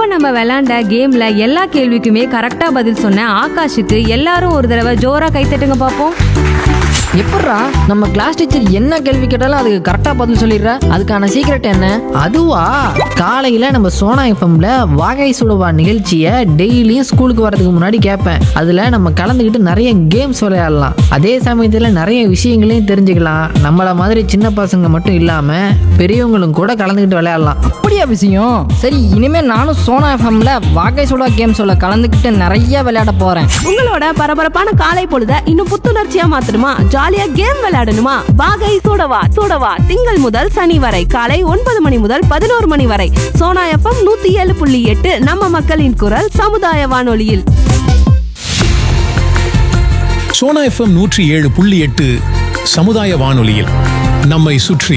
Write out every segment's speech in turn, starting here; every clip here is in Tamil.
இப்ப நம்ம விளையாண்ட கேம்ல எல்லா கேள்விக்குமே கரெக்டா பதில் சொன்ன ஆகாஷுக்கு எல்லாரும் ஒரு தடவை ஜோரா கை தட்டுங்க பாப்போம் எப்பட்றா நம்ம கிளாஸ் டீச்சர் என்ன கேள்வி கேட்டாலும் அதுக்கு கரெக்டா பதில் சொல்லிடுற அதுக்கான சீக்ரெட் என்ன அதுவா காலையில நம்ம சோனா எஃப்எம்ல வாகை சுடுவா நிகழ்ச்சியை டெய்லியும் ஸ்கூலுக்கு வரதுக்கு முன்னாடி கேட்பேன் அதுல நம்ம கலந்துக்கிட்டு நிறைய கேம்ஸ் விளையாடலாம் அதே சமயத்துல நிறைய விஷயங்களையும் தெரிஞ்சுக்கலாம் நம்மள மாதிரி சின்ன பசங்க மட்டும் இல்லாம பெரியவங்களும் கூட கலந்துக்கிட்டு விளையாடலாம் அப்படியா விஷயம் சரி இனிமே நானும் சோனா எஃப்எம்ல வாகை சுடா கேம் சொல்ல கலந்துக்கிட்டு நிறைய விளையாட போறேன் உங்களோட பரபரப்பான காலை பொழுத இன்னும் புத்துணர்ச்சியா மாத்தணுமா ஜாலியா கேம் விளையாடணுமா வாகை சூடவா சூடவா திங்கள் முதல் சனி வரை காலை ஒன்பது மணி முதல் பதினோரு மணி வரை சோனா எஃப்எம் நூத்தி ஏழு புள்ளி எட்டு நம்ம மக்களின் குரல் சமுதாய வானொலியில் சோனா எஃப்எம் நூற்றி ஏழு புள்ளி எட்டு சமுதாய வானொலியில் நம்மை சுற்றி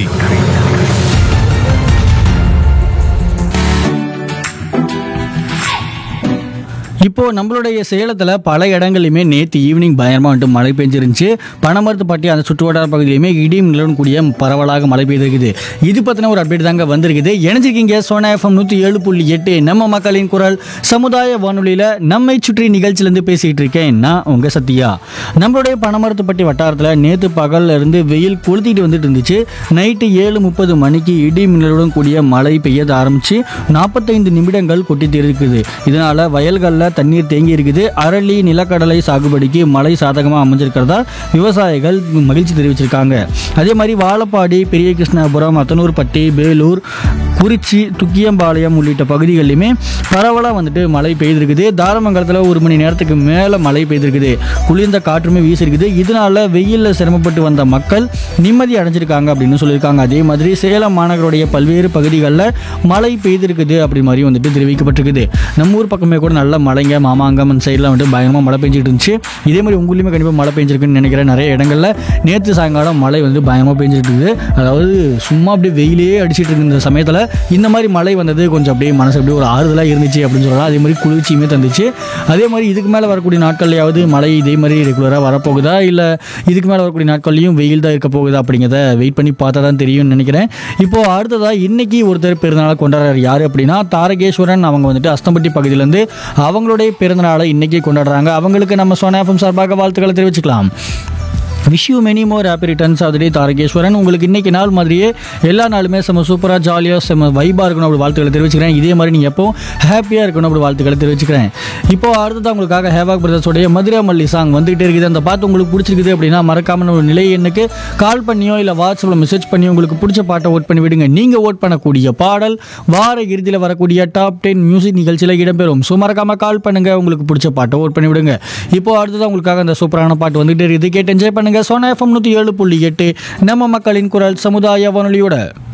இப்போ நம்மளுடைய சேலத்தில் பல இடங்களையுமே நேற்று ஈவினிங் பயங்கரமாக வந்துட்டு மழை பெஞ்சிருந்துச்சு பனமரத்துப்பட்டி அந்த சுற்றுவட்டார பகுதியிலுமே இடியும் நிலவும் கூடிய பரவலாக மழை பெய்திருக்குது இது பற்றின ஒரு அப்டேட் தாங்க வந்திருக்குது இணைஞ்சிருக்கீங்க சோனா எஃப்எம் நூற்றி ஏழு புள்ளி எட்டு நம்ம மக்களின் குரல் சமுதாய வானொலியில் நம்மை சுற்றி நிகழ்ச்சியிலேருந்து பேசிகிட்டு இருக்கேன் நான் உங்கள் சத்யா நம்மளுடைய பனமரத்துப்பட்டி வட்டாரத்தில் நேற்று பகல்ல இருந்து வெயில் கொளுத்திட்டு வந்துட்டு இருந்துச்சு நைட்டு ஏழு முப்பது மணிக்கு இடி மின்னலுடன் கூடிய மழை பெய்ய ஆரம்பிச்சு நாற்பத்தைந்து நிமிடங்கள் கொட்டி இருக்குது இதனால வயல்களில் தண்ணீர் தேங்கி இருக்குது அரளி நிலக்கடலை சாகுபடிக்கு மழை சாதகமாக அமைஞ்சிருக்கிறதா விவசாயிகள் மகிழ்ச்சி தெரிவிச்சிருக்காங்க அதே மாதிரி வாழப்பாடி பெரிய கிருஷ்ணாபுரம் அத்தனூர்பட்டி வேலூர் குறிச்சி துக்கியம்பாளையம் உள்ளிட்ட பகுதிகளிலுமே பரவலாக வந்துட்டு மழை பெய்திருக்குது தாரமங்கலத்தில் ஒரு மணி நேரத்துக்கு மேலே மழை பெய்திருக்குது குளிர்ந்த காற்றுமே வீசிருக்குது இதனால வெயிலில் சிரமப்பட்டு வந்த மக்கள் நிம்மதி அடைஞ்சிருக்காங்க அப்படின்னு சொல்லியிருக்காங்க அதே மாதிரி சேலம் மாநகருடைய பல்வேறு பகுதிகளில் மழை பெய்திருக்குது அப்படி மாதிரி வந்துட்டு தெரிவிக்கப்பட்டிருக்குது நம்ம ஊர் பக்கமே கூட நல்ல மழைங்க மாமாங்கம் அந்த சைடில் வந்துட்டு பயங்கரமாக மழை பெஞ்சிட்டு இருந்துச்சு இதே மாதிரி உங்களையுமே கண்டிப்பாக மழை பெஞ்சிருக்குன்னு நினைக்கிறேன் நிறைய இடங்களில் நேற்று சாயங்காலம் மழை வந்து பயங்கரமாக பெஞ்சிட்டு இருக்குது அதாவது சும்மா அப்படியே வெயிலே அடிச்சிட்டு இருக்க இந்த சமயத்தில் இந்த மாதிரி மழை வந்தது கொஞ்சம் அப்படியே மனசு அப்படியே ஒரு ஆறுதலாக இருந்துச்சு அப்படின்னு சொல்லலாம் அதே மாதிரி குளிர்ச்சியுமே தந்துச்சு அதே மாதிரி இதுக்கு மேலே வரக்கூடிய நாட்கள்லையாவது மழை இதே மாதிரி ரெகுலராக வரப்போகுதா இல்லை இதுக்கு மேலே வரக்கூடிய நாட்கள்லையும் வெயில் தான் இருக்க போகுதா அப்படிங்கிறத வெயிட் பண்ணி பார்த்தா தான் தெரியும்னு நினைக்கிறேன் இப்போ அடுத்ததாக இன்னைக்கு ஒருத்தர் பிறந்தநாள் கொண்டாடுறாரு யார் அப்படின்னா தாரகேஸ்வரன் அவங்க வந்துட்டு அஸ்தம்பட்டி பகுதியிலேருந்து அவங்களுடைய பிறந்தநாளை இன்னைக்கு கொண்டாடுறாங்க அவங்களுக்கு நம்ம சோனாஃபம் சார்பாக வாழ்த்துக்களை தெரிவிச்சுக்கலாம் wish you many more happy returns அதுலேயே தாரகேஸ்வரன் உங்களுக்கு இன்னைக்கு நாள் மாதிரியே எல்லா நாளுமே செம்ம சூப்பராக ஜாலியாக செம்ம வைபாக இருக்கணும் அப்படி வாழ்த்துக்களை தெரிவிச்சுக்கிறேன் இதே மாதிரி நீங்கள் எப்போ ஹாப்பியாக இருக்கணும் அப்படி வாழ்த்துக்களை தெரிவிச்சுக்கிறேன் இப்போ அடுத்தது உங்களுக்காக ஹேவாக் பிரதர்ஸோடைய மதுரை மல்லி சாங் வந்துகிட்டே இருக்குது அந்த பாட்டு உங்களுக்கு பிடிச்சிருக்குது அப்படின்னா மறக்காம நம்ம நிலை எண்ணுக்கு கால் பண்ணியோ இல்லை வாட்ஸ்அப்பில் மெசேஜ் பண்ணியோ உங்களுக்கு பிடிச்ச பாட்டை ஓட் பண்ணி விடுங்க நீங்கள் ஓட் பண்ணக்கூடிய பாடல் வார இறுதியில் வரக்கூடிய டாப் டென் மியூசிக் நிகழ்ச்சியில் இடம்பெறும் ஸோ மறக்காம கால் பண்ணுங்க உங்களுக்கு பிடிச்ச பாட்டை ஓட் பண்ணி விடுங்க இப்போ அடுத்தது உங்களுக்காக அந்த சூப்பரான பாட்டு வந்துகிட்டே இருக்குது கேட்டு என்ஜாய் பண்ணுங்க சோனா எஃப்எம் நூற்றி ஏழு புள்ளி எட்டு நம்ம மக்களின் குரல் சமுதாய வானொலியோட